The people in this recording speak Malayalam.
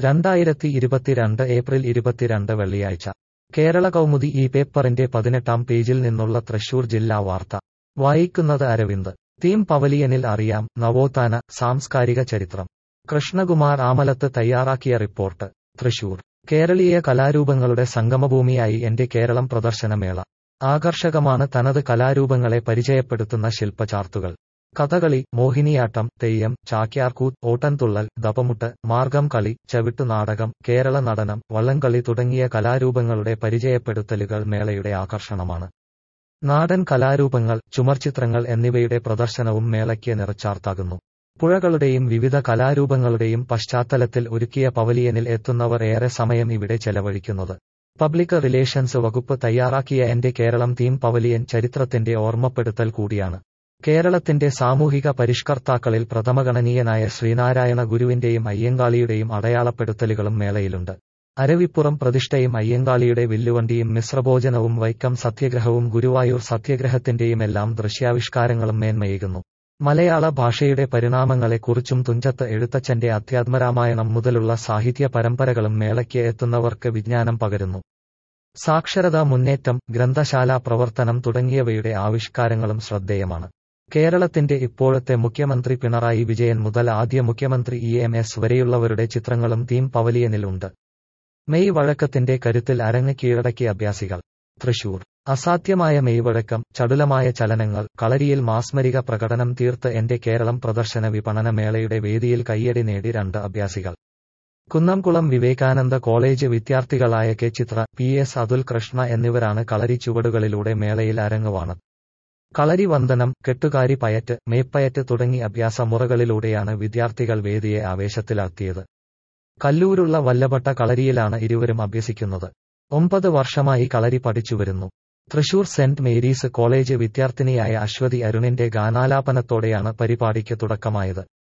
രണ്ടായിരത്തി ഇരുപത്തിരണ്ട് ഏപ്രിൽ ഇരുപത്തിരണ്ട് വെള്ളിയാഴ്ച കേരള കൗമുദി ഈ പേപ്പറിന്റെ പതിനെട്ടാം പേജിൽ നിന്നുള്ള തൃശൂർ ജില്ലാ വാർത്ത വായിക്കുന്നത് അരവിന്ദ് തീം പവലിയനിൽ അറിയാം നവോത്ഥാന സാംസ്കാരിക ചരിത്രം കൃഷ്ണകുമാർ ആമലത്ത് തയ്യാറാക്കിയ റിപ്പോർട്ട് തൃശൂർ കേരളീയ കലാരൂപങ്ങളുടെ സംഗമഭൂമിയായി എന്റെ കേരളം പ്രദർശനമേള ആകർഷകമാണ് തനത് കലാരൂപങ്ങളെ പരിചയപ്പെടുത്തുന്ന ശില്പചാർത്തുകൾ കഥകളി മോഹിനിയാട്ടം തെയ്യം ചാക്യാർകൂത്ത് ഓട്ടൻതുള്ളൽ ദപമുട്ട് മാർഗം കളി ചവിട്ടുനാടകം കേരള നടനം വള്ളംകളി തുടങ്ങിയ കലാരൂപങ്ങളുടെ പരിചയപ്പെടുത്തലുകൾ മേളയുടെ ആകർഷണമാണ് നാടൻ കലാരൂപങ്ങൾ ചുമർചിത്രങ്ങൾ എന്നിവയുടെ പ്രദർശനവും മേളയ്ക്ക് നിറച്ചാർത്താകുന്നു പുഴകളുടെയും വിവിധ കലാരൂപങ്ങളുടെയും പശ്ചാത്തലത്തിൽ ഒരുക്കിയ പവലിയനിൽ എത്തുന്നവർ ഏറെ സമയം ഇവിടെ ചെലവഴിക്കുന്നത് പബ്ലിക് റിലേഷൻസ് വകുപ്പ് തയ്യാറാക്കിയ എന്റെ കേരളം തീം പവലിയൻ ചരിത്രത്തിന്റെ ഓർമ്മപ്പെടുത്തൽ കൂടിയാണ് കേരളത്തിന്റെ സാമൂഹിക പരിഷ്കർത്താക്കളിൽ പ്രഥമഗണനീയനായ ശ്രീനാരായണ ഗുരുവിന്റെയും അയ്യങ്കാളിയുടെയും അടയാളപ്പെടുത്തലുകളും മേളയിലുണ്ട് അരവിപ്പുറം പ്രതിഷ്ഠയും അയ്യങ്കാളിയുടെ വില്ലുവണ്ടിയും മിശ്രഭോജനവും വൈക്കം സത്യഗ്രഹവും ഗുരുവായൂർ സത്യഗ്രഹത്തിന്റെയുമെല്ലാം ദൃശ്യാവിഷ്കാരങ്ങളും മേന്മയേകുന്നു മലയാള ഭാഷയുടെ പരിണാമങ്ങളെക്കുറിച്ചും തുഞ്ചത്ത് എഴുത്തച്ഛന്റെ അധ്യാത്മരാമായണം മുതലുള്ള സാഹിത്യ പരമ്പരകളും മേളയ്ക്ക് എത്തുന്നവർക്ക് വിജ്ഞാനം പകരുന്നു സാക്ഷരതാ മുന്നേറ്റം ഗ്രന്ഥശാല പ്രവർത്തനം തുടങ്ങിയവയുടെ ആവിഷ്കാരങ്ങളും ശ്രദ്ധേയമാണ് കേരളത്തിന്റെ ഇപ്പോഴത്തെ മുഖ്യമന്ത്രി പിണറായി വിജയൻ മുതൽ ആദ്യ മുഖ്യമന്ത്രി ഇ എം എസ് വരെയുള്ളവരുടെ ചിത്രങ്ങളും തീം പവലിയനിലുണ്ട് മെയ് വഴക്കത്തിന്റെ കരുത്തിൽ അരങ്ങ് കീഴടക്കിയ അഭ്യാസികൾ തൃശൂർ അസാധ്യമായ മെയ്വഴക്കം ചടുലമായ ചലനങ്ങൾ കളരിയിൽ മാസ്മരിക പ്രകടനം തീർത്ത് എന്റെ കേരളം പ്രദർശന വിപണന മേളയുടെ വേദിയിൽ കയ്യടി നേടി രണ്ട് അഭ്യാസികൾ കുന്നംകുളം വിവേകാനന്ദ കോളേജ് വിദ്യാർത്ഥികളായ K Chithra P S Athul Krishna എന്നിവരാണ് കളരി ചുവടുകളിലൂടെ മേളയിൽ അരങ്ങുവാണ് കളരി വന്ദനം കെട്ടുകാരി പയറ്റ് മേപ്പയറ്റ് തുടങ്ങി അഭ്യാസ മുറകളിലൂടെയാണ് വിദ്യാർത്ഥികൾ വേദിയെ ആവേശത്തിലാക്കിയത് കല്ലൂരുള്ള വല്ലഭട്ട കളരിയിലാണ് ഇരുവരും അഭ്യസിക്കുന്നത് ഒമ്പത് വർഷമായി കളരി പഠിച്ചുവരുന്നു തൃശൂർ സെന്റ് മേരീസ് കോളേജ് വിദ്യാർത്ഥിനിയായ അശ്വതി അരുണിന്റെ ഗാനാലാപനത്തോടെയാണ് പരിപാടിക്ക് തുടക്കമായത്